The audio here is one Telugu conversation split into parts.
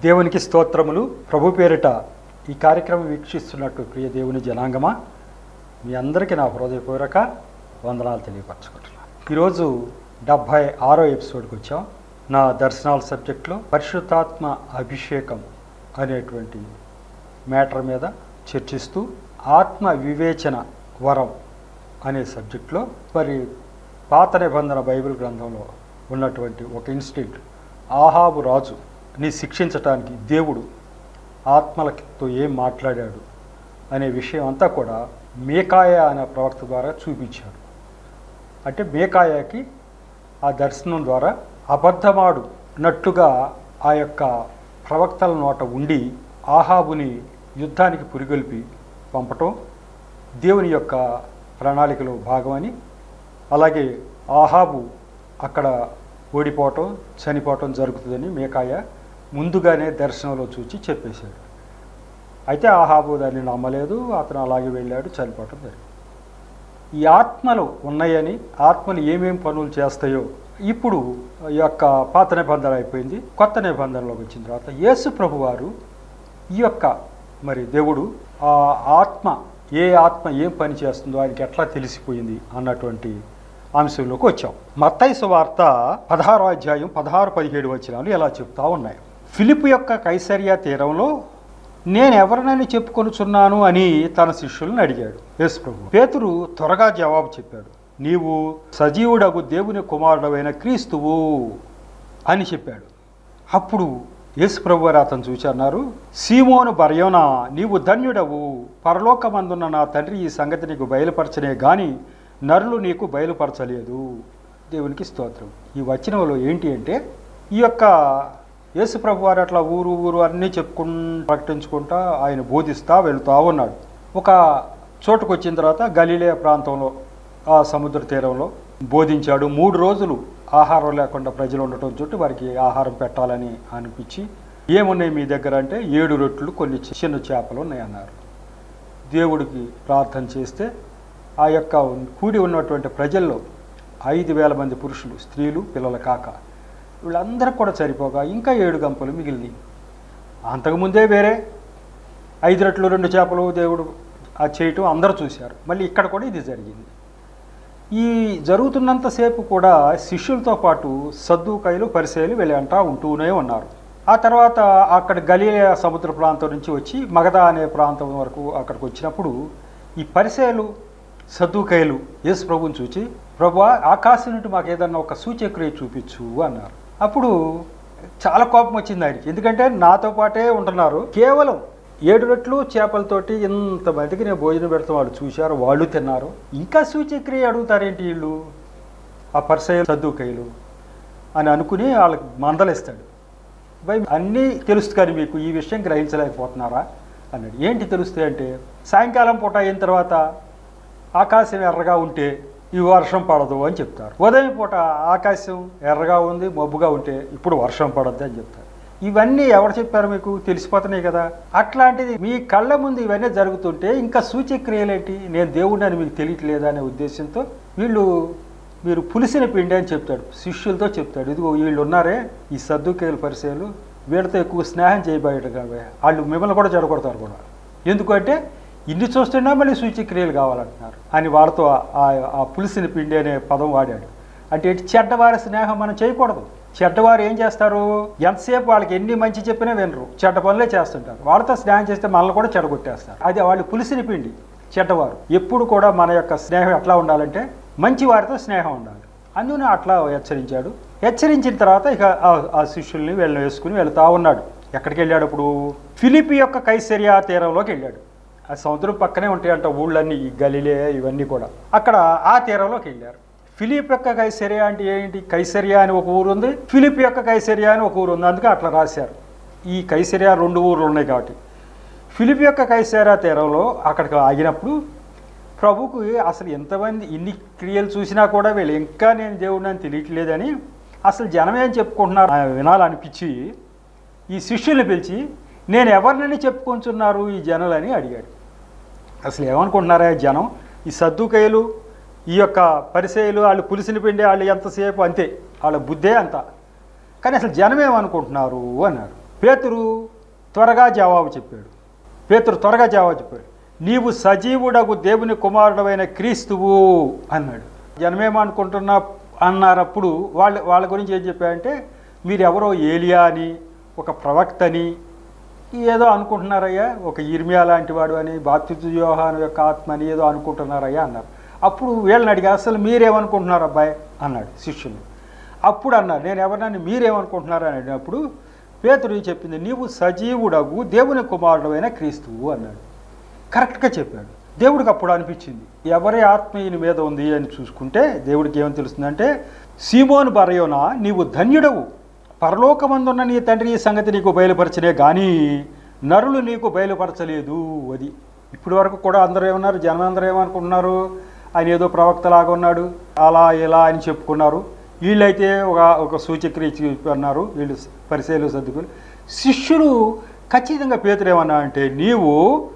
దేవునికి స్తోత్రములు ప్రభు పేరిట ఈ కార్యక్రమం వీక్షిస్తున్నట్టు ప్రియ దేవుని జనాంగమా మీ అందరికీ నా హృదయపూర్వక వందనాలు తెలియపరచుకుంటున్నాను ఈరోజు డెబ్భై ఆరో ఎపిసోడ్కి వచ్చాం నా దర్శనాల సబ్జెక్ట్లో పరిశుద్ధాత్మ అభిషేకం అనేటువంటి మ్యాటర్ మీద చర్చిస్తూ ఆత్మ వివేచన వరం అనే సబ్జెక్ట్లో మరి పాత నిబంధన బైబిల్ గ్రంథంలో ఉన్నటువంటి ఒక ఇన్స్టిట్యూట్ ఆహాబు రాజు ని శిక్షించటానికి దేవుడు ఆత్మలతో ఏం మాట్లాడాడు అనే విషయం అంతా కూడా మేకాయ అనే ప్రవక్త ద్వారా చూపించాడు అంటే మేకాయకి ఆ దర్శనం ద్వారా అబద్ధమాడునట్టుగా ఆ యొక్క ప్రవక్తల నోట ఉండి ఆహాబుని యుద్ధానికి పురిగొల్పి పంపటం దేవుని యొక్క ప్రణాళికలో భాగమని అలాగే ఆహాబు అక్కడ ఓడిపోవటం చనిపోవటం జరుగుతుందని మేకాయ ముందుగానే దర్శనంలో చూచి చెప్పేశాడు అయితే ఆహాబు దాన్ని నమ్మలేదు అతను అలాగే వెళ్ళాడు చనిపోవటం జరిగింది ఈ ఆత్మలు ఉన్నాయని ఆత్మలు ఏమేం పనులు చేస్తాయో ఇప్పుడు ఈ యొక్క పాత నిబంధన అయిపోయింది కొత్త నిబంధనలోకి వచ్చిన తర్వాత యేసు ప్రభు వారు ఈ యొక్క మరి దేవుడు ఆ ఆత్మ ఏ ఆత్మ ఏం పని చేస్తుందో ఆయనకి ఎట్లా తెలిసిపోయింది అన్నటువంటి అంశంలోకి వచ్చాం మత్తైసు వార్త పదహారో అధ్యాయం పదహారు పదిహేడు వచనాలు ఎలా చెప్తా ఉన్నాయి ఫిలిప్ యొక్క కైసరియా తీరంలో నేను ఎవరినని చెప్పుకొనుచున్నాను అని తన శిష్యులను అడిగాడు యేసు ప్రభు పేతురు త్వరగా జవాబు చెప్పాడు నీవు సజీవుడగు దేవుని కుమారుడవైన క్రీస్తువు అని చెప్పాడు అప్పుడు యేసు ప్రభు వారు అతను చూచి అన్నారు సీమోను బర్యోనా నీవు ధన్యుడవు పరలోకమందున్న నా తండ్రి ఈ సంగతి నీకు బయలుపరచనే గాని నరులు నీకు బయలుపరచలేదు దేవునికి స్తోత్రం ఈ వచనంలో ఏంటి అంటే ఈ యొక్క యేసు ప్రభు వారు అట్లా ఊరు ఊరు అన్నీ చెప్పుకుని ప్రకటించుకుంటా ఆయన బోధిస్తా వెళ్తూ ఉన్నాడు ఒక చోటుకు వచ్చిన తర్వాత గలీలే ప్రాంతంలో ఆ సముద్ర తీరంలో బోధించాడు మూడు రోజులు ఆహారం లేకుండా ప్రజలు ఉండటం చుట్టూ వారికి ఆహారం పెట్టాలని అనిపించి ఏమున్నాయి మీ దగ్గర అంటే ఏడు రొట్టెలు కొన్ని చిన్న చేపలు ఉన్నాయన్నారు దేవుడికి ప్రార్థన చేస్తే ఆ యొక్క కూడి ఉన్నటువంటి ప్రజల్లో ఐదు వేల మంది పురుషులు స్త్రీలు పిల్లల కాక వీళ్ళందరూ కూడా సరిపోగా ఇంకా ఏడు గంపలు మిగిలినాయి అంతకుముందే వేరే ఐదు రెట్లు రెండు చేపలు దేవుడు అది చేయటం అందరూ చూశారు మళ్ళీ ఇక్కడ కూడా ఇది జరిగింది ఈ జరుగుతున్నంతసేపు కూడా శిష్యులతో పాటు సద్దుకాయలు పరిచయలు వీళ్ళు అంటా ఉంటూనే ఉన్నారు ఆ తర్వాత అక్కడ గలీలయ సముద్ర ప్రాంతం నుంచి వచ్చి మగధ అనే ప్రాంతం వరకు అక్కడికి వచ్చినప్పుడు ఈ పరిచయలు సద్దుకాయలు యేసు ప్రభుని చూచి ప్రభు ఆకాశం నుండి మాకు ఏదన్నా ఒక సూచక్రియ చూపించు అన్నారు అప్పుడు చాలా కోపం వచ్చింది ఆయనకి ఎందుకంటే నాతో పాటే ఉంటున్నారు కేవలం ఏడు రెట్లు చేపలతోటి ఇంతమందికి నేను భోజనం పెడతాం వాళ్ళు చూశారు వాళ్ళు తిన్నారు ఇంకా సూచక్రియ అడుగుతారేంటి వీళ్ళు ఆ పరిసయ సర్దుకాయలు అని అనుకుని వాళ్ళకి మందలిస్తాడు భయ్ అన్నీ తెలుసు కానీ మీకు ఈ విషయం గ్రహించలేకపోతున్నారా అన్నాడు ఏంటి తెలుస్తాయి అంటే సాయంకాలం పూట అయిన తర్వాత ఆకాశం ఎర్రగా ఉంటే ఈ వర్షం పడదు అని చెప్తారు ఉదయం పూట ఆకాశం ఎర్రగా ఉంది మబ్బుగా ఉంటే ఇప్పుడు వర్షం పడద్దు అని చెప్తారు ఇవన్నీ ఎవరు చెప్పారు మీకు తెలిసిపోతున్నాయి కదా అట్లాంటిది మీ కళ్ళ ముందు ఇవన్నీ జరుగుతుంటే ఇంకా సూచక్రియలేంటి నేను దేవుడిని అని మీకు తెలియట్లేదా అనే ఉద్దేశంతో వీళ్ళు మీరు పులిసిన పిండి అని చెప్తాడు శిష్యులతో చెప్తాడు ఇదిగో వీళ్ళు ఉన్నారే ఈ సర్దుకేలు పరిచయాలు వీళ్ళతో ఎక్కువ స్నేహం చేయబోయాడు కాబట్టి వాళ్ళు మిమ్మల్ని కూడా చెడగొడతారు కూడా ఎందుకంటే ఇన్ని చూస్తున్నా మళ్ళీ సూచక్రియలు కావాలంటున్నారు అని వాళ్ళతో ఆ- ఆ పులిసిన పిండి అనే పదం వాడాడు అంటే ఏంటి చెడ్డవారి స్నేహం మనం చేయకూడదు చెడ్డవారు ఏం చేస్తారు ఎంతసేపు వాళ్ళకి ఎన్ని మంచి చెప్పినా వినరు చెడ్డ పనులే చేస్తుంటారు వాళ్ళతో స్నేహం చేస్తే మనల్ని కూడా చెడగొట్టేస్తారు అది వాళ్ళు పులిసిన పిండి చెడ్డవారు ఎప్పుడు కూడా మన యొక్క స్నేహం ఎట్లా ఉండాలంటే మంచి వారితో స్నేహం ఉండాలి అందుకని అట్లా హెచ్చరించాడు హెచ్చరించిన తర్వాత ఇక ఆ- ఆ శిష్యుల్ని వీళ్ళని వేసుకుని వెళ్తా ఉన్నాడు ఎక్కడికి వెళ్ళాడు ఇప్పుడు ఫిలిపి యొక్క కైసరియా తీరంలోకి వెళ్ళాడు ఆ సముద్రం పక్కనే ఉంటాయంట ఊళ్ళన్నీ ఈ గలిలే ఇవన్నీ కూడా అక్కడ ఆ తీరంలోకి వెళ్ళారు ఫిలిప్ యొక్క కైసరియా అంటే ఏంటి కైసరియా అని ఒక ఊరు ఉంది ఫిలిప్ యొక్క కైసరియా అని ఒక ఊరు ఉంది అందుకే అట్లా రాశారు ఈ కైసరియా రెండు ఊర్లు ఉన్నాయి కాబట్టి ఫిలిప్ యొక్క కైసరియా తీరంలో అక్కడికి ఆగినప్పుడు ప్రభుకు అసలు ఎంతమంది ఇన్ని క్రియలు చూసినా కూడా వీళ్ళు ఇంకా నేను దేవుడిని అని తెలియట్లేదని అసలు జనం ఏం చెప్పుకుంటున్నారు ఆయన వినాలనిపించి ఈ శిష్యుల్ని పిలిచి నేను ఎవరినని చెప్పుకుంటున్నారు ఈ జనులని అడిగాడు అసలు ఏమనుకుంటున్నారా ఈ జనం ఈ సద్దుకయ్యలు ఈ యొక్క పరిచయలు వాళ్ళు పులిసిన పిండి వాళ్ళు ఎంతసేపు అంతే వాళ్ళ బుద్ధే అంత కానీ అసలు జనం ఏమనుకుంటున్నారు అన్నారు పేతురు త్వరగా జవాబు చెప్పాడు పేతురు త్వరగా జవాబు చెప్పాడు నీవు సజీవుడగు దేవుని కుమారుడమైన క్రీస్తువు అన్నాడు జనమేమనుకుంటున్నా అన్నారప్పుడు వాళ్ళ వాళ్ళ గురించి ఏం చెప్పారంటే మీరు ఎవరో ఏలియా అని ఒక ప్రవక్తని ఏదో అనుకుంటున్నారయ్యా ఒక ఇర్మియా లాంటి వాడు అని బాప్తిజు యోహాను యొక్క ఆత్మ అని ఏదో అనుకుంటున్నారయ్యా అన్నారు అప్పుడు వీళ్ళని అడిగి అసలు మీరేమనుకుంటున్నారు అబ్బాయి అన్నాడు శిష్యులు అప్పుడు అన్నారు నేను ఎవరినని మీరేమనుకుంటున్నారు అని అడిగినప్పుడు పేతురు చెప్పింది నీవు సజీవుడగు దేవుని కుమారుడైన క్రీస్తువు అన్నాడు కరెక్ట్గా చెప్పాడు దేవుడికి అప్పుడు అనిపించింది ఎవరి ఆత్మ ఈయన మీద ఉంది అని చూసుకుంటే దేవుడికి ఏమని తెలుస్తుందంటే సీమోను బరయోనా నీవు ధన్యుడవు పరలోకమందున్న నీ తండ్రి ఈ సంగతి నీకు బయలుపరచలే కానీ నరులు నీకు బయలుపరచలేదు అది ఇప్పటి వరకు కూడా అందరూ ఏమన్నారు జనం అందరూ ఏమనుకుంటున్నారు ఆయన ఏదో ప్రవక్తలాగా ఉన్నాడు అలా ఇలా అని చెప్పుకున్నారు వీళ్ళైతే ఒక ఒక సూచక్రియ అన్నారు వీళ్ళు పరిశీలు సర్దుకుని శిష్యుడు ఖచ్చితంగా పేతురు ఏమన్నా అంటే నీవు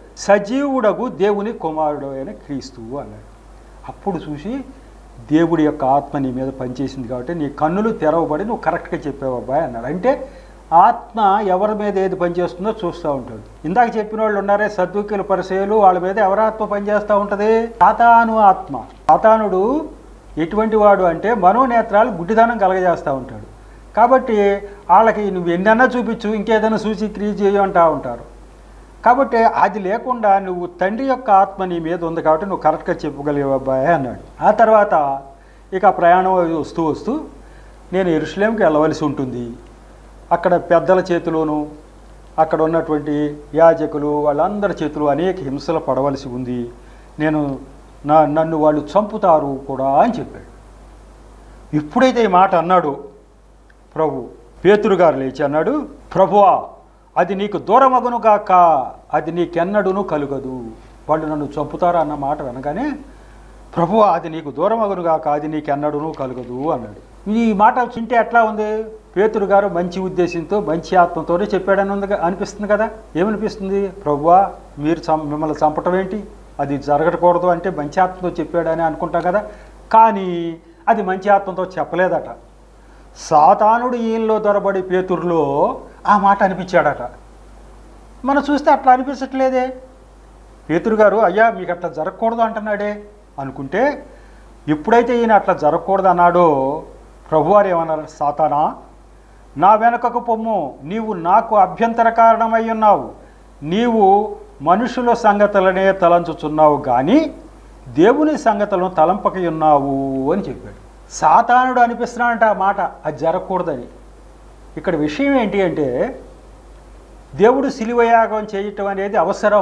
సజీవుడగు దేవుని కుమారుడు అయిన క్రీస్తువు అన్నాడు అప్పుడు చూసి దేవుడి యొక్క ఆత్మ నీ మీద పనిచేసింది కాబట్టి నీ కన్నులు తెరవబడి నువ్వు కరెక్ట్గా చెప్పావు అబ్బాయి అన్నాడు అంటే ఆత్మ ఎవరి మీద ఏది పనిచేస్తుందో చూస్తూ ఉంటాడు ఇందాక చెప్పిన వాళ్ళు ఉన్నారే సద్దుకిల పరిచయాలు వాళ్ళ మీద ఎవరి ఆత్మ పనిచేస్తూ ఉంటుంది సాతాను ఆత్మ సాతానుడు ఎటువంటి వాడు అంటే మనోనేత్రాలు గుడ్డిదనం కలగజేస్తూ ఉంటాడు కాబట్టి వాళ్ళకి నువ్వు ఎన్నన్నా చూపించు ఇంకేదైనా సూచి క్రియ చేయ అంటూ ఉంటారు కాబట్టి అది లేకుండా నువ్వు తండ్రి యొక్క ఆత్మ నీ మీద ఉంది కాబట్టి నువ్వు కరెక్ట్గా చెప్పగలిగే అబ్బాయి అన్నాడు ఆ తర్వాత ఇక ఆ ప్రయాణం వస్తూ వస్తూ నేను ఎరుసలేంకి వెళ్ళవలసి ఉంటుంది అక్కడ పెద్దల చేతిలోను అక్కడ ఉన్నటువంటి యాజకులు వాళ్ళందరి చేతులు అనేక హింసలు పడవలసి ఉంది నేను నా నన్ను వాళ్ళు చంపుతారు కూడా అని చెప్పాడు ఎప్పుడైతే ఈ మాట అన్నాడు ప్రభు పేతురు గారు లేచి అన్నాడు ప్రభువా అది నీకు దూరమగును గాక అది నీకెన్నడును కలుగదు వాళ్ళు నన్ను చంపుతారా అన్న మాట వినగానే ప్రభువా అది నీకు దూరమగును గాక అది నీకెన్నడును కలుగదు అన్నాడు ఈ మాట చింటే ఎట్లా ఉంది పేతురు గారు మంచి ఉద్దేశంతో మంచి ఆత్మతోనే చెప్పాడని ఉంది అనిపిస్తుంది కదా ఏమనిపిస్తుంది ప్రభువా మీరు చం మిమ్మల్ని చంపటం ఏంటి అది జరగకూడదు అంటే మంచి ఆత్మతో చెప్పాడని అనుకుంటాం కదా కానీ అది మంచి ఆత్మతో చెప్పలేదట సాతానుడు ఈయనలో దొరబడి పేతురులో ఆ మాట అనిపించాడట మనం చూస్తే అట్లా అనిపించట్లేదే పేతురు గారు అయ్యా మీకు అట్లా జరగకూడదు అంటున్నాడే అనుకుంటే ఎప్పుడైతే ఈయన అట్లా జరగకూడదు అన్నాడో ప్రభువారు ఏమన్నారు సాతానా నా వెనకకు పొమ్ము నీవు నాకు అభ్యంతర కారణమై ఉన్నావు నీవు మనుషుల సంగతులనే తలంచుచున్నావు కానీ దేవుని సంగతులను తలంపక ఉన్నావు అని చెప్పాడు సాతానుడు అనిపిస్తున్నాడంట ఆ మాట అది జరగకూడదని ఇక్కడ విషయం ఏంటి అంటే దేవుడు శిలువయాగం చేయటం అనేది అవసరం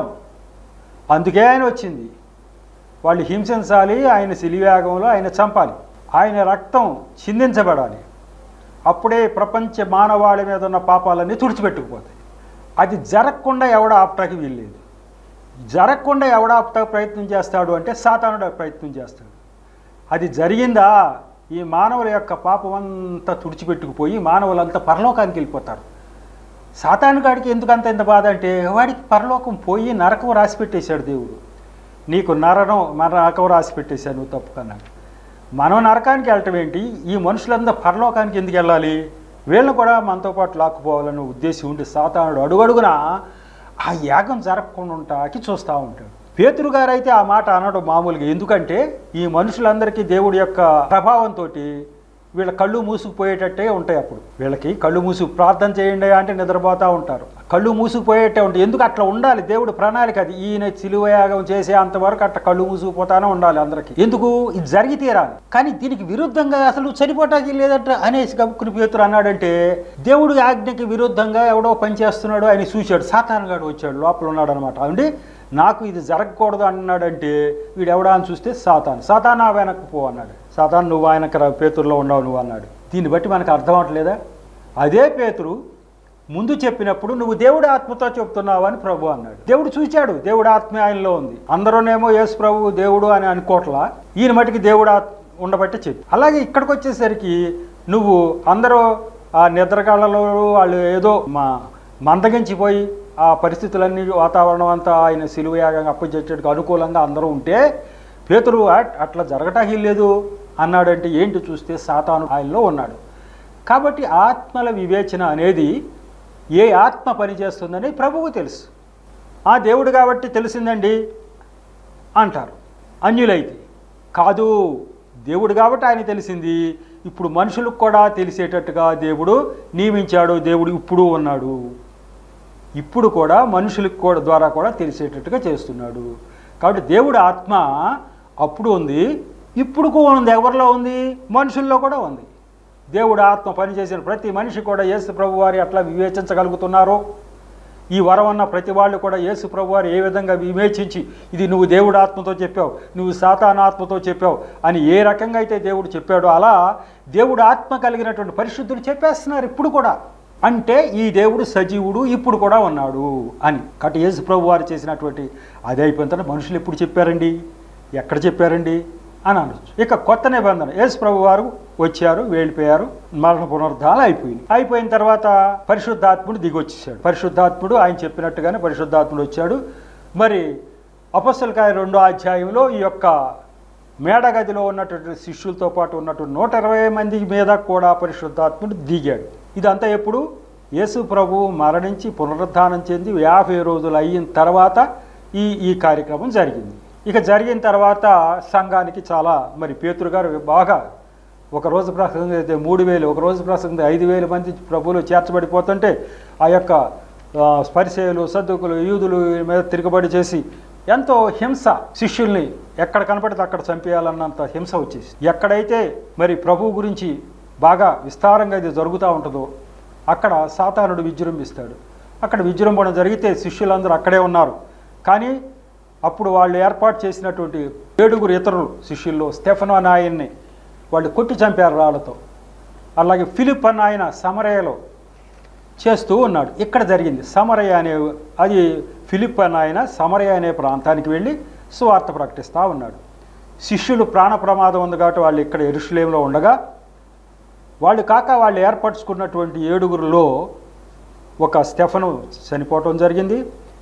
అందుకే ఆయన వచ్చింది వాళ్ళు హింసించాలి ఆయన శిలువయాగంలో ఆయన చంపాలి ఆయన రక్తం చిందించబడాలి అప్పుడే ప్రపంచ మానవాళి మీద ఉన్న పాపాలన్నీ తుడిచిపెట్టుకుపోతాయి అది జరగకుండా ఎవడ ఆపటానికి వీల్లేదు జరగకుండా ఎవడ ఆపటానికి ప్రయత్నం చేస్తాడు అంటే సాతానుడు ప్రయత్నం చేస్తాడు అది జరిగిందా ఈ మానవుల యొక్క పాపం అంతా తుడిచిపెట్టుకుపోయి మానవులంతా పరలోకానికి వెళ్ళిపోతారు సాతాను గాడికి ఎందుకు అంత ఇంత బాధ అంటే వాడికి పరలోకం పోయి నరకం రాసి పెట్టేశాడు దేవుడు నీకు నరకం నరకం రాసి పెట్టేశాడు నువ్వు తప్పుకన్నాడు మనం నరకానికి వెళ్ళటం ఏంటి ఈ మనుషులంతా పరలోకానికి ఎందుకు వెళ్ళాలి వీళ్ళని కూడా మనతో పాటు లాక్కుపోవాలనే ఉద్దేశం ఉండి సాతానుడు అడుగడుగున ఆ యాగం జరగకుండా ఉంటాకి చూస్తూ ఉంటాడు పేతురు గారు అయితే ఆ మాట అనడం మామూలుగా ఎందుకంటే ఈ మనుషులందరికీ దేవుడి యొక్క ప్రభావంతో వీళ్ళ కళ్ళు మూసుకుపోయేటట్టే ఉంటాయి అప్పుడు వీళ్ళకి కళ్ళు మూసుకు ప్రార్థన చేయండి అంటే నిద్రపోతూ ఉంటారు కళ్ళు మూసుకుపోయేట్టే ఉంటాయి ఎందుకు అట్లా ఉండాలి దేవుడు ప్రణాళిక అది ఈయన సిలువయాగం చేసే అంతవరకు అట్లా కళ్ళు మూసుకుపోతానే ఉండాలి అందరికి ఎందుకు ఇది జరిగి తీరాలి కానీ దీనికి విరుద్ధంగా అసలు చనిపోటానికి లేదంట అనేసి గబుక్కుని పేతురు అన్నాడంటే దేవుడి ఆజ్ఞకి విరుద్ధంగా ఎవడో పని చేస్తున్నాడు ఆయన చూశాడు సాతానగాడు వచ్చాడు లోపల ఉన్నాడు అనమాట అండి నాకు ఇది జరగకూడదు అన్నాడంటే వీడు ఎవడా అని చూస్తే సాతాన్ సాతాన్ నా వెనక్కి పో అన్నాడు సాతాన్ నువ్వు ఆయన పేతురులో ఉన్నావు నువ్వు అన్నాడు దీన్ని బట్టి మనకు అర్థం అవట్లేదా అదే పేతురు ముందు చెప్పినప్పుడు నువ్వు దేవుడి ఆత్మతో చెప్తున్నావు అని ప్రభు అన్నాడు దేవుడు చూశాడు దేవుడి ఆత్మ ఆయనలో ఉంది అందరూనేమో యేసు ప్రభు దేవుడు అని అనుకోవట్లా ఈయన మటుకి దేవుడు ఆత్మ ఉండబట్టి చెప్పి అలాగే ఇక్కడికి వచ్చేసరికి నువ్వు అందరూ ఆ నిద్రగాళ్ళలో వాళ్ళు ఏదో మా మందగించిపోయి ఆ పరిస్థితులన్నీ వాతావరణం అంతా ఆయన సిలువయాగంగా అప్పచెట్టడానికి అనుకూలంగా అందరూ ఉంటే పేతురు "అట్- అట్లా జరగటానికి లేదు అన్నాడంటే ఏంటి చూస్తే సాతాను ఆయనలో ఉన్నాడు కాబట్టి ఆత్మల వివేచన అనేది ఏ ఆత్మ పనిచేస్తుందని ప్రభువు తెలుసు ఆ దేవుడు కాబట్టి తెలిసిందండి అంటారు అన్యులైతే కాదు దేవుడు కాబట్టి ఆయన తెలిసింది ఇప్పుడు మనుషులకు కూడా తెలిసేటట్టుగా దేవుడు నియమించాడు దేవుడు ఇప్పుడు ఉన్నాడు ఇప్పుడు కూడా మనుషులకు కూడా ద్వారా కూడా తెలిసేటట్టుగా చేస్తున్నాడు కాబట్టి దేవుడు ఆత్మ అప్పుడు ఉంది ఇప్పుడు కూడా ఉంది ఎవరిలో ఉంది మనుషుల్లో కూడా ఉంది దేవుడు ఆత్మ పనిచేసిన ప్రతి మనిషి కూడా యేసు ప్రభు వారి అట్లా వివేచించగలుగుతున్నారు ఈ వరం అన్న ప్రతి వాళ్ళు కూడా యేసు ప్రభు వారు ఏ విధంగా వివేచించి ఇది నువ్వు దేవుడు ఆత్మతో చెప్పావు నువ్వు సాతాన ఆత్మతో చెప్పావు అని ఏ రకంగా అయితే దేవుడు చెప్పాడో అలా దేవుడు ఆత్మ కలిగినటువంటి పరిశుద్ధులు చెప్పేస్తున్నారు ఇప్పుడు కూడా అంటే ఈ దేవుడు సజీవుడు ఇప్పుడు కూడా ఉన్నాడు అని కాబట్టి యేసు ప్రభు వారు చేసినటువంటి అది అయిపోయిన తర్వాత మనుషులు ఎప్పుడు చెప్పారండి ఎక్కడ చెప్పారండి అని అనొచ్చు ఇక కొత్త నిబంధన యేసు ప్రభు వారు వచ్చారు వెళ్ళిపోయారు మరణ పునరుద్ధాలు అయిపోయింది అయిపోయిన తర్వాత పరిశుద్ధాత్ముడు దిగొచ్చేసాడు పరిశుద్ధాత్ముడు ఆయన చెప్పినట్టుగానే పరిశుద్ధాత్ముడు వచ్చాడు మరి అపస్సలకాయ రెండో అధ్యాయంలో ఈ యొక్క మేడగదిలో ఉన్నటువంటి శిష్యులతో పాటు ఉన్నటువంటి నూట ఇరవై మంది మీద కూడా పరిశుద్ధాత్ముడు దిగాడు ఇదంతా ఎప్పుడు యేసు ప్రభు మరణించి పునరుద్ధానం చెంది యాభై రోజులు అయిన తర్వాత ఈ ఈ కార్యక్రమం జరిగింది ఇక జరిగిన తర్వాత సంఘానికి చాలా మరి పేతురు గారు బాగా ఒక రోజు ప్రసంగం అయితే మూడు వేలు ఒక రోజు ప్రసంగం ఐదు వేల మంది ప్రభువులు చేర్చబడిపోతుంటే ఆ యొక్క ఆ, స్పరిశేయులు సద్దుకులు యూదులు వీరి మీద తిరుగుబడి చేసి ఎంతో హింస శిష్యుల్ని ఎక్కడ కనపడితే అక్కడ చంపేయాలన్నంత హింస వచ్చేసి ఎక్కడైతే మరి ప్రభువు గురించి బాగా విస్తారంగా ఇది జరుగుతూ ఉంటుందో అక్కడ సాతానుడు విజృంభిస్తాడు అక్కడ విజృంభణ జరిగితే శిష్యులందరూ అక్కడే ఉన్నారు కానీ అప్పుడు వాళ్ళు ఏర్పాటు చేసినటువంటి ఏడుగురు ఇతరులు శిష్యుల్లో స్టెఫన్ అనే ఆయన్ని వాళ్ళు కొట్టి చంపారు రాళ్లతో అలాగే ఫిలిప్ అన్న ఆయన సమరయలో చేస్తూ ఉన్నాడు ఇక్కడ జరిగింది సమరయ అనే అది ఫిలిప్ అన్న ఆయన సమరయ అనే ప్రాంతానికి వెళ్ళి సువార్త ప్రకటిస్తూ ఉన్నాడు శిష్యులు ప్రాణ ప్రమాదం ఉంది కాబట్టి వాళ్ళు ఇక్కడ ఎరుషులేంలో ఉండగా వాళ్ళు కాక వాళ్ళు ఏర్పరచుకున్నటువంటి ఏడుగురులో ఒక స్టెఫను చనిపోవటం జరిగింది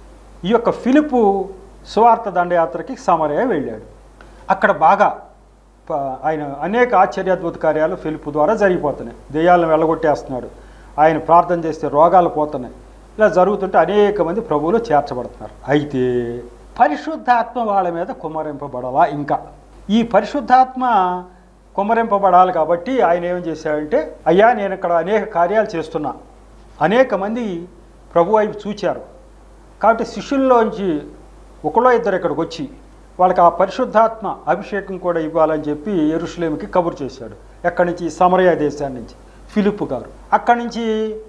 ఈ యొక్క ఫిలిపు సువార్త దండయాత్రకి సమరయ వెళ్ళాడు అక్కడ బాగా ప- ఆయన అనేక ఆశ్చర్యాద్భుత కార్యాలు ఫిలిపు ద్వారా జరిగిపోతున్నాయి దెయ్యాలను వెళ్ళగొట్టేస్తున్నాడు ఆయన ప్రార్థన చేస్తే రోగాలు పోతున్నాయి ఇలా జరుగుతుంటే అనేక మంది ప్రభువులు చేర్చబడుతున్నారు అయితే పరిశుద్ధాత్మ వాళ్ళ మీద కుమ్మరింపబడలా ఇంకా ఈ పరిశుద్ధాత్మ కుమ్మరింపబడాలి కాబట్టి ఆయన ఏం చేశాడంటే అయ్యా నేను ఇక్కడ అనేక కార్యాలు చేస్తున్నా అనేక మంది ప్రభు వైపు చూచారు కాబట్టి శిష్యుల్లోంచి ఒకళ్ళో ఇద్దరు ఇక్కడికి వచ్చి వాళ్ళకి ఆ పరిశుద్ధాత్మ అభిషేకం కూడా ఇవ్వాలని చెప్పి ఎరుషులేమికి కబురు చేశాడు ఎక్కడి నుంచి సమరయ దేశాన్ని నుంచి ఫిలిప్ గారు అక్కడి నుంచి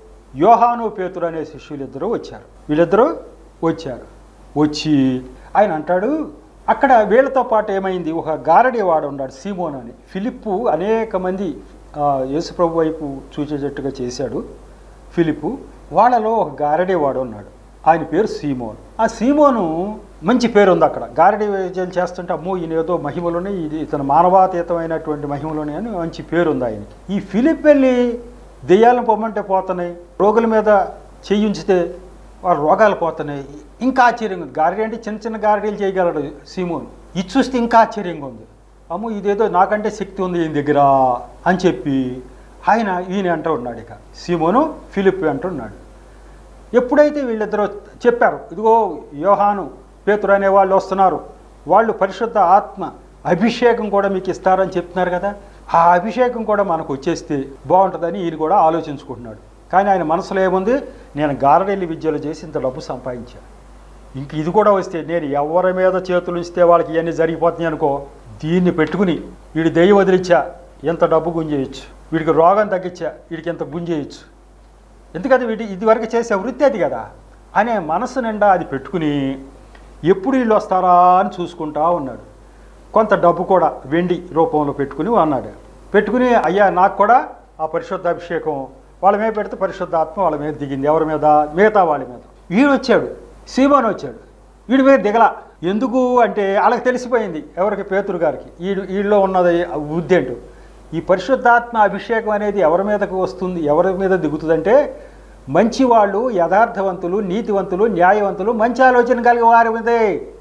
యోహాను పేతురు అనే శిష్యులిద్దరూ వచ్చారు వీళ్ళిద్దరూ వచ్చారు వచ్చి ఆయన అంటాడు అక్కడ వీళ్ళతో పాటు ఏమైంది ఒక గారడి వాడు ఉన్నాడు సీమోన్ అని ఫిలిప్పు అనేక మంది ఆ, యేసుప్రభు వైపు చూచేటట్టుగా చేశాడు ఫిలిపు వాళ్ళలో ఒక గారడీ వాడు ఉన్నాడు ఆయన పేరు సీమోన్ ఆ సీమోను మంచి పేరు ఉంది అక్కడ గారడీ విజయం చేస్తుంటే అమ్మో ఈయన ఏదో మహిమలోనే ఇది ఇతను మానవాతీతమైనటువంటి మహిమలోనే అని మంచి పేరు ఉంది ఆయనకి ఈ ఫిలిప్ వెళ్ళి దెయ్యాలను పొమ్మంటే పోతున్నాయి రోగుల మీద చెయ్యి ఉంచితే వాళ్ళ రోగాలు పోతున్నాయి ఇంకా ఆశ్చర్యంగా ఉంది గారడీ అంటే చిన్న చిన్న గారడీలు చేయగలడు సీమోన్ ఇది చూస్తే ఇంకా ఆశ్చర్యంగా ఉంది అమ్మో ఇదేదో నాకంటే శక్తి ఉంది ఈయన దగ్గర అని చెప్పి ఆయన ఈయన అంటూ ఉన్నాడు ఇక సీమోను ఫిలిప్ అంటున్నాడు ఎప్పుడైతే వీళ్ళిద్దరూ చెప్పారు ఇదిగో యోహాను పేతురు అనే వాళ్ళు వస్తున్నారు వాళ్ళు పరిశుద్ధ ఆత్మ అభిషేకం కూడా మీకు ఇస్తారని చెప్తున్నారు కదా ఆ అభిషేకం కూడా మనకు వచ్చేస్తే బాగుంటుందని ఈయన కూడా ఆలోచించుకుంటున్నాడు కానీ ఆయన మనసులో ఏముంది నేను గారడెల్లి విద్యలు చేసి ఇంత డబ్బు సంపాదించాను ఇంక ఇది కూడా వస్తే నేను ఎవరి మీద చేతులు ఇస్తే వాళ్ళకి ఇవన్నీ జరిగిపోతున్నాయి అనుకో దీన్ని పెట్టుకుని వీడి దెయ్యం వదిలిచ్చా ఎంత డబ్బు గుంజేయచ్చు వీడికి రోగం తగ్గించా వీడికి ఎంత గుంజేయచ్చు ఎందుకంటే వీటి ఇదివరకు చేసే వృత్తి అది కదా అనే మనసు నిండా అది పెట్టుకుని ఎప్పుడు వీళ్ళు వస్తారా అని చూసుకుంటా ఉన్నాడు కొంత డబ్బు కూడా వెండి రూపంలో పెట్టుకుని అన్నాడు పెట్టుకుని అయ్యా నాకు కూడా ఆ పరిశుద్ధ అభిషేకం వాళ్ళ మీద పెడితే పరిశుద్ధ ఆత్మ వాళ్ళ మీద దిగింది ఎవరి మీద మిగతా వాళ్ళ మీద వీడు వచ్చాడు సీమోన్ వచ్చాడు వీడి మీద దిగల ఎందుకు అంటే వాళ్ళకి తెలిసిపోయింది ఎవరికి పేతురు గారికి వీడు వీళ్ళలో ఉన్నది బుద్ధి ఏంటో ఈ పరిశుద్ధాత్మ అభిషేకం అనేది ఎవరి మీదకు వస్తుంది ఎవరి మీద దిగుతుందంటే మంచి వాళ్ళు యథార్థవంతులు నీతివంతులు న్యాయవంతులు మంచి ఆలోచన కలిగే వారి మీదే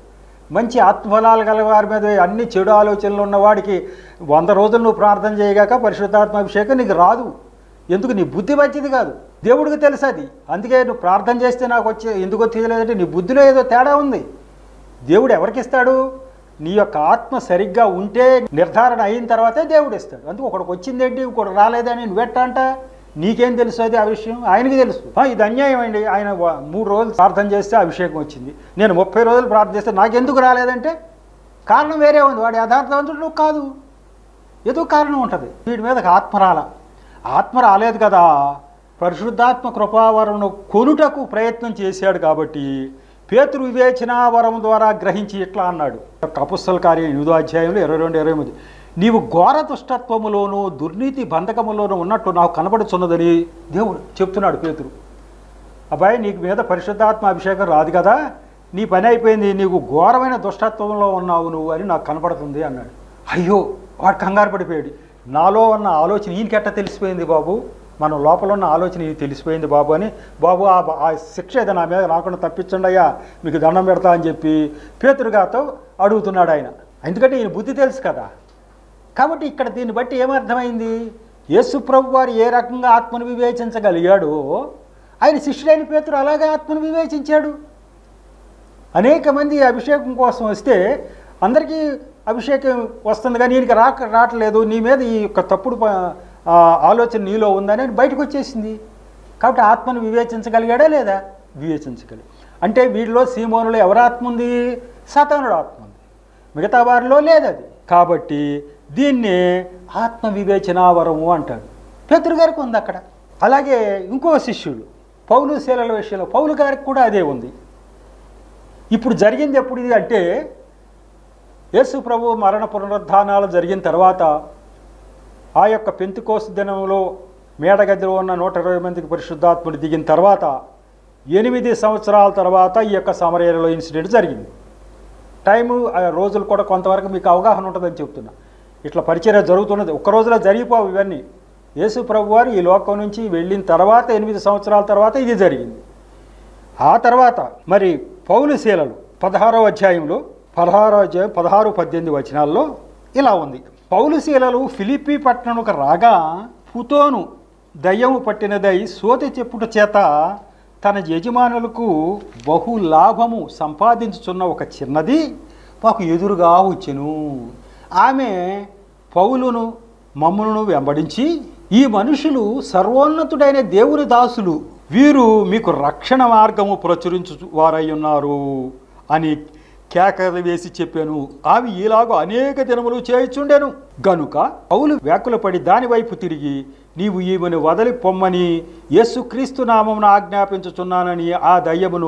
మంచి ఆత్మఫలాలు కలిగే వారి మీద అన్ని చెడు ఆలోచనలు ఉన్నవాడికి వంద రోజులు నువ్వు ప్రార్థన చేయగాక పరిశుద్ధాత్మ అభిషేకం నీకు రాదు ఎందుకు నీ బుద్ధి మంచిది కాదు దేవుడికి తెలుసు అది అందుకే నువ్వు ప్రార్థన చేస్తే నాకు వచ్చే ఎందుకో తెలియలేదంటే నీ బుద్ధిలో ఏదో తేడా ఉంది దేవుడు ఎవరికి ఇస్తాడు నీ యొక్క ఆత్మ సరిగ్గా ఉంటే నిర్ధారణ అయిన తర్వాతే దేవుడు ఇస్తాడు అందుకు ఒకడికి వచ్చిందేంటి ఇంకొకటి రాలేదని నువ్వెట్టా అంట నీకేం తెలుసు అది ఆ విషయం ఆయనకి తెలుసు ఆ, ఇది అన్యాయం అండి ఆయన వ- మూడు రోజులు ప్రార్థన చేస్తే అభిషేకం వచ్చింది నేను ముప్పై రోజులు ప్రార్థన చేస్తే నాకెందుకు రాలేదంటే కారణం వేరే ఉంది వాడు యథార్థవంతుడు నువ్వు కాదు ఏదో కారణం ఉంటుంది వీడి మీదకి ఆత్మ రాల ఆత్మ రాలేదు కదా పరిశుద్ధాత్మ కృపావరమును కొనుటకు ప్రయత్నం చేశాడు కాబట్టి పేతురు వివేచన వరం ద్వారా గ్రహించి ఇట్లా అన్నాడు కపుస్తల కార్యం ఎనిమిదో అధ్యాయంలో ఇరవై రెండు ఇరవై ఎనిమిది నీవు ఘోర దుష్టత్వములోను దుర్నీతి బంధకములోను ఉన్నట్టు నాకు కనబడుచున్నదని దేవుడు చెప్తున్నాడు పేతురు అబ్బాయి నీకు మీద పరిశుద్ధాత్మ అభిషేకం రాదు కదా నీ పని అయిపోయింది నీకు ఘోరమైన దుష్టత్వంలో ఉన్నావు నువ్వు అని నాకు కనపడుతుంది అన్నాడు అయ్యో వాడు కంగారు పడిపోయాడు నాలో ఉన్న ఆలోచన ఈయనకెట్ట తెలిసిపోయింది బాబు మన లోపల ఉన్న ఆలోచన ఈయన తెలిసిపోయింది బాబు అని బాబు ఆ ఆ శిక్ష ఏదో నా మీద రాకుండా తప్పించండి అయ్యా మీకు దండం పెడతా అని చెప్పి పేతురుగాతో అడుగుతున్నాడు ఆయన ఎందుకంటే ఈయన బుద్ధి తెలుసు కదా కాబట్టి ఇక్కడ దీన్ని బట్టి ఏమర్థమైంది యేసు ప్రభు వారు ఏ రకంగా ఆత్మను వివేచించగలిగాడో ఆయన శిష్యుడైన పేతురు అలాగే ఆత్మను వివేచించాడు అనేక మంది అభిషేకం కోసం వస్తే అందరికీ అభిషేకం వస్తుంది కానీ ఈయనకి రాక రావట్లేదు నీ మీద ఈ యొక్క తప్పుడు ప- ఆ, ఆలోచన నీలో ఉందని అని బయటకు వచ్చేసింది కాబట్టి ఆత్మను వివేచించగలిగాడా లేదా వివేచించగలి అంటే వీడిలో సీమోనులో ఎవరి ఆత్మ ఉంది సతానుడు ఆత్మ ఉంది మిగతా వారిలో లేదు అది కాబట్టి దీన్ని ఆత్మ వివేచనావరము అంటాడు పేతురు గారికి ఉంది అక్కడ అలాగే ఇంకో శిష్యుడు పౌలు శీలల విషయంలో పౌలు గారికి కూడా అదే ఉంది ఇప్పుడు జరిగింది ఎప్పుడు ఇది అంటే యేసు ప్రభు మరణ పునరుద్ధానాలు జరిగిన తర్వాత ఆ యొక్క పెంతుకోసు దినంలో మేడగదిలో ఉన్న నూట ఇరవై మందికి పరిశుద్ధాత్ముడు దిగిన తర్వాత ఎనిమిది సంవత్సరాల తర్వాత ఈ యొక్క సమరయ్యలో ఇన్సిడెంట్ జరిగింది టైము ఆ రోజులు కూడా కొంతవరకు మీకు అవగాహన ఉంటుందని చెప్తున్నా ఇట్లా పరిచర్య జరుగుతున్నది ఒక్క రోజులో జరిగిపోవు ఇవన్నీ యేసు ప్రభు వారు ఈ లోకం నుంచి వెళ్ళిన తర్వాత ఎనిమిది సంవత్సరాల తర్వాత ఇది జరిగింది ఆ తర్వాత మరి పౌలు శీలలు పదహారో అధ్యాయంలో పదహారో అధ్యాయం పదహారు పద్దెనిమిది వచనాల్లో ఇలా ఉంది పౌలు శీలలు ఫిలిప్పి పట్టణముకు రాగా పుతోను దయ్యము పట్టినదై సోతి చెప్పుట చేత తన యజమానులకు బహు లాభము సంపాదించుచున్న ఒక చిన్నది మాకు ఎదురుగా వచ్చెను ఆమె పౌలును మమ్ములను వెంబడించి ఈ మనుషులు సర్వోన్నతుడైన దేవుని దాసులు వీరు మీకు రక్షణ మార్గము ప్రచురించు వారై ఉన్నారు అని కేకలు వేసి చెప్పాను ఆమె ఈలాగు అనేక దినములు చేయుచుండెను గనుక పౌలు వ్యాకులపడి దాని వైపు తిరిగి నీవు ఈమెను వదలి పొమ్మని యేసుక్రీస్తు నామమున ఆజ్ఞాపించుచున్నానని ఆ దయ్యమును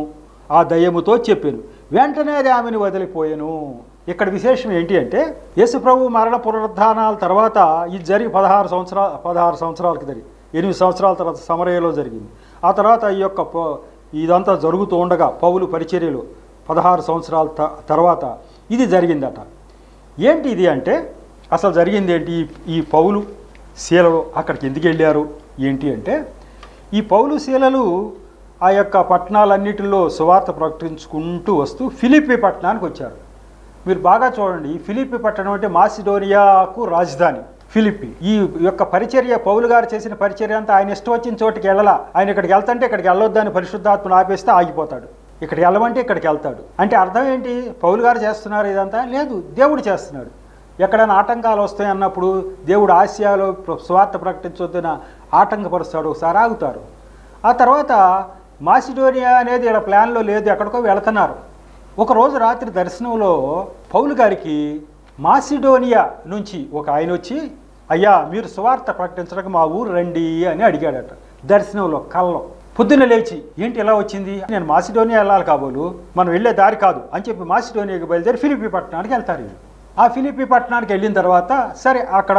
ఆ దయ్యముతో చెప్పాను వెంటనే అది ఆమెను వదిలిపోయాను ఇక్కడ విశేషం ఏంటి అంటే యేసు ప్రభు మరణ పునరుద్ధానాల తర్వాత ఇది జరిగి పదహారు సంవత్సరాల పదహారు సంవత్సరాలకి జరిగి ఎనిమిది సంవత్సరాల తర్వాత సమరయలో జరిగింది ఆ తర్వాత ఈ యొక్క ప- ఇదంతా జరుగుతూ ఉండగా పౌలు పరిచర్యలు పదహారు సంవత్సరాల త- తర్వాత ఇది జరిగిందట ఏంటి ఇది అంటే అసలు జరిగింది ఏంటి ఈ- ఈ పౌలు శీలలు అక్కడికి ఎందుకు వెళ్ళారు ఏంటి అంటే ఈ పౌలు శీలలు ఆ యొక్క పట్టణాలన్నిటిలో సువార్త ప్రకటించుకుంటూ వస్తూ ఫిలిప్పి పట్టణానికి వచ్చారు మీరు బాగా చూడండి ఈ ఫిలిప్పి పట్టణం అంటే మాసిడోనియాకు రాజధాని ఫిలిప్పి ఈ యొక్క పరిచర్య పౌలు గారు చేసిన పరిచర్య అంతా ఆయన ఇష్టం వచ్చిన చోటికి వెళ్ళలా ఆయన ఇక్కడికి వెళ్తుంటే ఇక్కడికి వెళ్ళొద్దని పరిశుద్ధాత్మను ఆపేస్తే ఆగిపోతాడు ఇక్కడికి వెళ్ళమంటే ఇక్కడికి వెళ్తాడు అంటే అర్థం ఏంటి పౌలు గారు చేస్తున్నారు ఇదంతా లేదు దేవుడు చేస్తున్నాడు ఎక్కడైనా ఆటంకాలు వస్తాయి అన్నప్పుడు దేవుడు ఆసియాలో ప్ర- స్వార్థ ప్రకటించొద్దున ఆటంకపరుస్తాడు ఒకసారి ఆగుతారు ఆ తర్వాత మాసిడోనియా అనేది ఇలా ప్లాన్లో లేదు ఎక్కడికో వెళుతున్నారు ఒకరోజు రాత్రి దర్శనంలో పౌలు గారికి మాసిడోనియా నుంచి ఒక ఆయన వచ్చి అయ్యా మీరు సువార్త ప్రకటించడానికి మా ఊరు రండి అని అడిగాడట దర్శనంలో కల్లో పొద్దున్న లేచి ఏంటి ఎలా వచ్చింది నేను మాసిడోనియా వెళ్ళాలి కాబోలు మనం వెళ్ళే దారి కాదు అని చెప్పి మాసిడోనియాకి బయలుదేరి ఫిలిపి పట్టణానికి వెళ్తారు వీళ్ళు. ఆ ఫిలిపి పట్టణానికి వెళ్ళిన తర్వాత సరే అక్కడ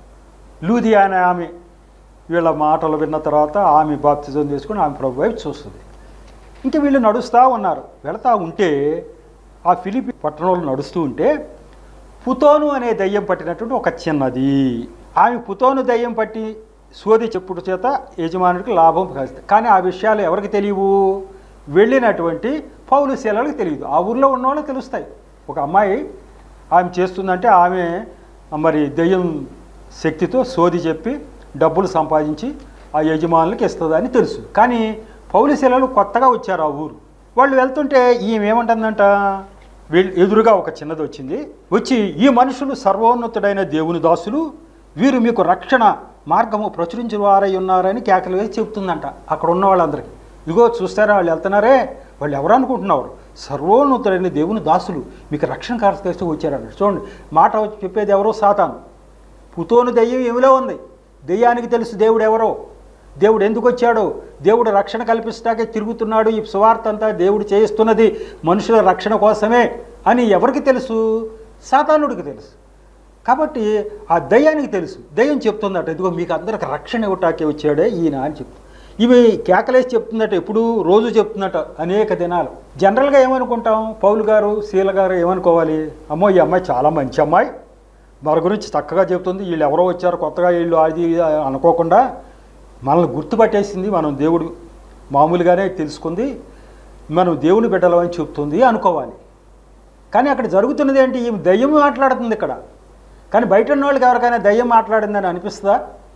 లూది అనే ఆమె వీళ్ళ మాటలు విన్న తర్వాత ఆమె బాప్తిజం తీసుకుని ఆమె ప్రభు వైపు చూస్తుంది ఇంకా వీళ్ళు నడుస్తూ ఉన్నారు వెళతా ఉంటే ఆ ఫిలిపి పట్టణంలో నడుస్తూ ఉంటే పుతోను అనే దయ్యం పట్టినటువంటి ఒక చిన్నది ఆమె పుతోను దయ్యం పట్టి సోది చెప్పుడు చేత యజమానుడికి లాభం కలుస్తుంది కానీ ఆ విషయాలు ఎవరికి తెలియవు వెళ్ళినటువంటి పౌలు శీలలకు తెలియదు ఆ ఊర్లో ఉన్న వాళ్ళకి తెలుస్తాయి ఒక అమ్మాయి ఆమె చేస్తుందంటే ఆమె మరి దెయ్యం శక్తితో సోది చెప్పి డబ్బులు సంపాదించి ఆ యజమానులకి ఇస్తుందని తెలుసు కానీ పౌలిశీలలు కొత్తగా వచ్చారు ఆ ఊరు వాళ్ళు వెళ్తుంటే ఈమె ఏమంటుందంట వీళ్ళు ఎదురుగా ఒక చిన్నది వచ్చింది వచ్చి ఈ మనుషులు సర్వోన్నతుడైన దేవుని దాసులు వీరు మీకు రక్షణ మార్గము ప్రచురించిన వారై ఉన్నారని కేకలు వేసి చెప్తుందంట అక్కడ ఉన్న వాళ్ళందరికీ ఇగో చూస్తారా వాళ్ళు వెళ్తున్నారే వాళ్ళు ఎవరు అనుకుంటున్నారు సర్వోన్నతుడైన దేవుని దాసులు మీకు రక్షణ కార్యక్రమం వచ్చారన్న చూడండి మాట వచ్చి చెప్పేది ఎవరో సాతాను పుతోను దెయ్యం ఏమిలో ఉంది దెయ్యానికి తెలుసు దేవుడు ఎవరో దేవుడు ఎందుకు వచ్చాడో దేవుడు రక్షణ కల్పిస్తాకే తిరుగుతున్నాడు ఈ సువార్త అంతా దేవుడు చేయిస్తున్నది మనుషుల రక్షణ కోసమే అని ఎవరికి తెలుసు సాతానుడికి తెలుసు కాబట్టి ఆ దయ్యానికి తెలుసు దయ్యం చెప్తుందట ఇదిగో మీకు అందరికి రక్షణ ఇవ్వటాకే వచ్చాడే ఈయన అని చెప్తుంది ఇవి కేకలేసి చెప్తుందట ఎప్పుడు రోజు చెప్తుందట అనేక దినాలు జనరల్గా ఏమనుకుంటాం పౌలు గారు శీల గారు ఏమనుకోవాలి అమ్మో ఈ అమ్మాయి చాలా మంచి అమ్మాయి మన గురించి చక్కగా చెప్తుంది వీళ్ళు ఎవరో వచ్చారు కొత్తగా వీళ్ళు అది ఇది అనుకోకుండా మనల్ని గుర్తుపట్టేసింది మనం దేవుడు మామూలుగానే తెలుసుకుంది మనం దేవుని బిడ్డలమని చెప్తుంది అనుకోవాలి కానీ అక్కడ జరుగుతున్నది ఏంటి ఈమె దయ్యం మాట్లాడుతుంది ఇక్కడ కానీ బయట ఉన్న వాళ్ళకి ఎవరికైనా దయ్యం మాట్లాడిందని అనిపిస్తుందా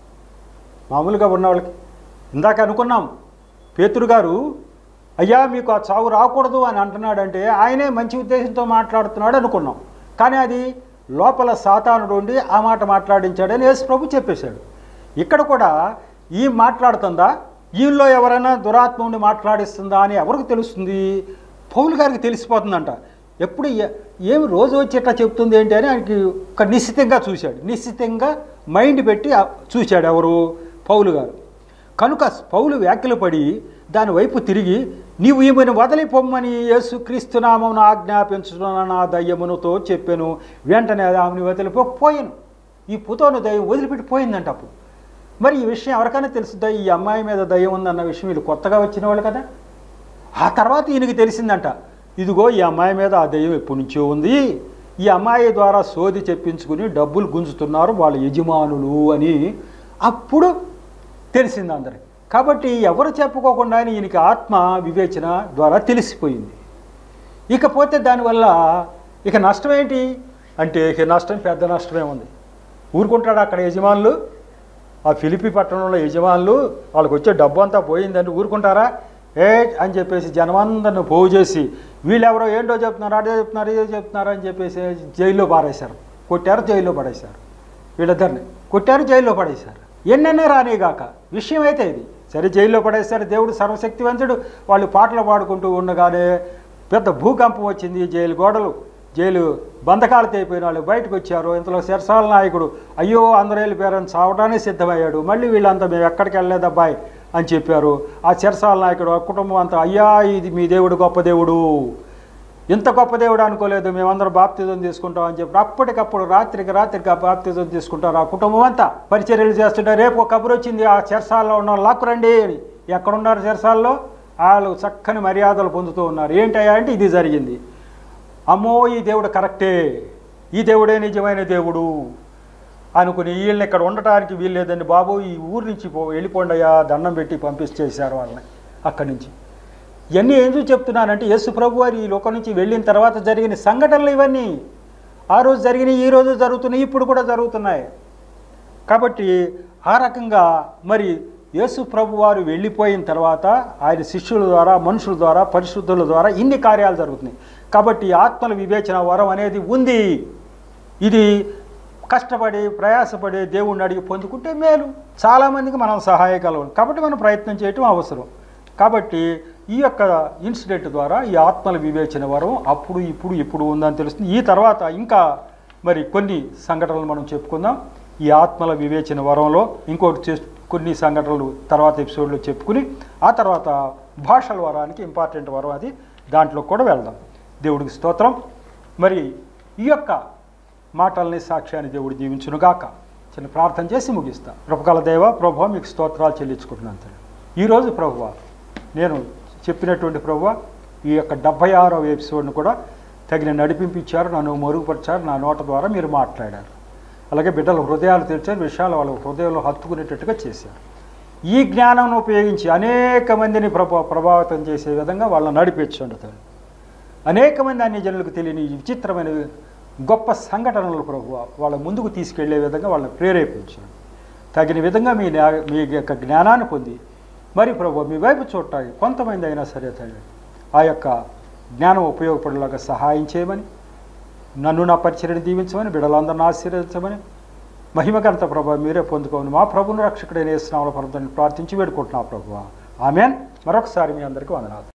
మామూలుగా ఉన్న వాళ్ళకి ఇందాక అనుకున్నాం పేతురు గారు అయ్యా మీకు ఆ చావు రాకూడదు అని అంటున్నాడంటే ఆయనే మంచి ఉద్దేశంతో మాట్లాడుతున్నాడు అనుకున్నాం కానీ అది లోపల సాతానుడు ఉండి ఆ మాట మాట్లాడించాడని యేసు ప్రభు చెప్పేశాడు ఇక్కడ కూడా ఈ మాట్లాడుతుందా ఈయనలో ఎవరైనా దురాత్మ ఉండి మాట్లాడిస్తుందా అని ఎవరికి తెలుస్తుంది పౌలు గారికి తెలిసిపోతుందంట ఎప్పుడు ఏ- ఏమి రోజు వచ్చి ఇట్లా చెప్తుంది ఏంటి అని ఆయనకి ఒక నిశ్చితంగా చూశాడు నిశ్చితంగా మైండ్ పెట్టి ఆ- చూశాడు ఎవరు పౌలు గారు కనుక పౌలు వ్యాఖ్యలు పడి దాని వైపు తిరిగి నీవు ఈమెను వదిలి పొమ్మని యేసు క్రీస్తునామం ఆజ్ఞాపించుతున్న నా దయ్యమునుతో చెప్పాను వెంటనే ఆమెను వదిలిపోయాను ఈ పుతోను దయ్యం వదిలిపెట్టి పోయిందంట అప్పుడు మరి ఈ విషయం ఎవరికైనా తెలుస్తుందా ఈ అమ్మాయి మీద దయ్యం ఉందన్న విషయం వీళ్ళు కొత్తగా వచ్చిన వాళ్ళు కదా ఆ తర్వాత ఈయనకి తెలిసిందంట ఇదిగో ఈ అమ్మాయి మీద ఆ దయ్యం ఎప్పటి నుంచో ఉంది ఈ అమ్మాయి ద్వారా సోది చెప్పించుకుని డబ్బులు గుంజుతున్నారు వాళ్ళ యజమానులు అని అప్పుడు తెలిసింది అందరికి కాబట్టి ఎవరు చెప్పుకోకుండా ఈయనకి ఆత్మ వివేచన ద్వారా తెలిసిపోయింది ఇకపోతే దానివల్ల ఇక నష్టం ఏంటి అంటే ఇక నష్టం పెద్ద నష్టమే ఉంది ఊరుకుంటాడు అక్కడ యజమానులు ఆ ఫిలిపి పట్టణంలో యజమానులు వాళ్ళకి వచ్చే డబ్బు అంతా పోయిందని ఊరుకుంటారా ఏ అని చెప్పేసి జనమందరిని పోగు చేసి వీళ్ళెవరో ఏంటో చెప్తున్నారు అదే చెప్తున్నారు ఇదే చెప్తున్నారు అని చెప్పేసి జైల్లో పారేశారు కొట్టారు జైల్లో పడేశారు వీళ్ళిద్దరిని కొట్టారు జైల్లో పడేశారు ఎన్నెన్నో రానిగాక విషయం అయితే ఇది సరే జైల్లో పడేశారు దేవుడు సర్వశక్తివంతుడు వాళ్ళు పాటలు పాడుకుంటూ ఉండగానే పెద్ద భూకంపం వచ్చింది జైలు గోడలు జైలు బంధకాలు తెగిపోయిన వాళ్ళు బయటకు వచ్చారు ఇంతలో శరసాల నాయకుడు అయ్యో అందరూ వెళ్ళిపోయారని చావడానికి సిద్ధమయ్యాడు మళ్ళీ వీళ్ళంతా మేము ఎక్కడికి వెళ్ళలేదు అబ్బాయి అని చెప్పారు ఆ చెరసాల నాయకుడు ఆ కుటుంబం అంతా అయ్యా ఇది మీ దేవుడు గొప్ప దేవుడు ఇంత గొప్ప దేవుడు అనుకోలేదు మేమందరం బాప్తిజం తీసుకుంటాం అని చెప్పి అప్పటికప్పుడు రాత్రికి రాత్రికి ఆ బాప్తిజం తీసుకుంటారు ఆ కుటుంబం అంతా పరిచర్యలు చేస్తుంటే రేపు ఒక కబురు వచ్చింది ఆ చెరసాల్లో ఉన్న వాళ్ళు లాక్కురండి అని ఎక్కడున్నారు చెరసాల్లో వాళ్ళు చక్కని మర్యాదలు పొందుతూ ఉన్నారు ఏంటయ్యా అంటే ఇది జరిగింది అమ్మో ఈ దేవుడు కరెక్టే ఈ దేవుడే నిజమైన దేవుడు అనుకుని వీళ్ళని ఇక్కడ ఉండటానికి వీల్లేదండి బాబు ఈ ఊరు నుంచి పో వెళ్ళిపోండి అయ్యా దండం పెట్టి పంపించేశారు వాళ్ళని అక్కడి నుంచి ఇవన్నీ ఏం చూసి చెప్తున్నానంటే యేసు ప్రభు వారు ఈ లోకం నుంచి వెళ్ళిన తర్వాత జరిగిన సంఘటనలు ఇవన్నీ ఆ రోజు జరిగినాయి ఈ రోజు జరుగుతున్నాయి ఇప్పుడు కూడా జరుగుతున్నాయి కాబట్టి ఆ రకంగా మరి యేసు ప్రభు వారు వెళ్ళిపోయిన తర్వాత ఆయన శిష్యుల ద్వారా మనుషుల ద్వారా పరిశుద్ధుల ద్వారా ఇన్ని కార్యాలు జరుగుతున్నాయి కాబట్టి ఆత్మల వివేచన వరం అనేది ఉంది ఇది కష్టపడి ప్రయాసపడి దేవుణ్ణి అడిగి పొందుకుంటే మేలు చాలామందికి మనం సహాయకలం కాబట్టి మనం ప్రయత్నం చేయటం అవసరం కాబట్టి ఈ యొక్క ఇన్సిడెంట్ ద్వారా ఈ ఆత్మల వివేచన వరం అప్పుడు ఇప్పుడు ఇప్పుడు ఉందని తెలుస్తుంది ఈ తర్వాత ఇంకా మరి కొన్ని సంఘటనలు మనం చెప్పుకుందాం ఈ ఆత్మల వివేచన వరంలో ఇంకోటి చే కొన్ని సంఘటనలు తర్వాత ఎపిసోడ్లో చెప్పుకుని ఆ తర్వాత భాషల వరానికి ఇంపార్టెంట్ వరం అది దాంట్లో కూడా వెళ్దాం దేవుడికి స్తోత్రం మరి ఈ యొక్క మాటల్ని సాక్ష్యాన్ని దేవుడు దీవించునుగాక చిన్న ప్రార్థన చేసి ముగిస్తా కృపకల దేవ ప్రభు మీకు స్తోత్రాలు చెల్లించుకుంటున్నాను తండ్రి ఈరోజు ప్రభువ నేను చెప్పినటువంటి ప్రభువ ఈ యొక్క డెబ్భై ఆరవ ఎపిసోడ్ను కూడా తగిన నడిపింపించారు నన్ను మరుగుపరిచారు నా నోట ద్వారా మీరు మాట్లాడారు అలాగే బిడ్డల హృదయాలు తెరిచారు విషయాలు వాళ్ళ హృదయంలో హత్తుకునేటట్టుగా చేశారు ఈ జ్ఞానం ఉపయోగించి అనేక మందిని ప్రభా ప్రభావితం చేసే విధంగా వాళ్ళని నడిపించండి తండ్రి అనేక మంది అన్ని జనులకు తెలియని ఈ విచిత్రమైన గొప్ప సంఘటనలు ప్రభు వాళ్ళ ముందుకు తీసుకెళ్లే విధంగా వాళ్ళని ప్రేరేపించండి తగిన విధంగా మీ జ్ఞా- మీ యొక్క జ్ఞానాన్ని పొంది మరి ప్రభు మీ వైపు చూడటానికి కొంతమంది అయినా సరే తండ్రి ఆ యొక్క జ్ఞానం ఉపయోగపడేలాగా సహాయం చేయమని నన్ను నా పరిచర్యను దీవించమని బిడలందరిని ఆశీర్వదించమని మహిమగంత ప్రభు మీరే పొందుకోమని మా ప్రభుని రక్షకుడైన స్నామల పరమని ప్రార్థించి వేడుకుంటున్నా ప్రభు ఆమెన్ మరొకసారి మీ అందరికీ వందనాలు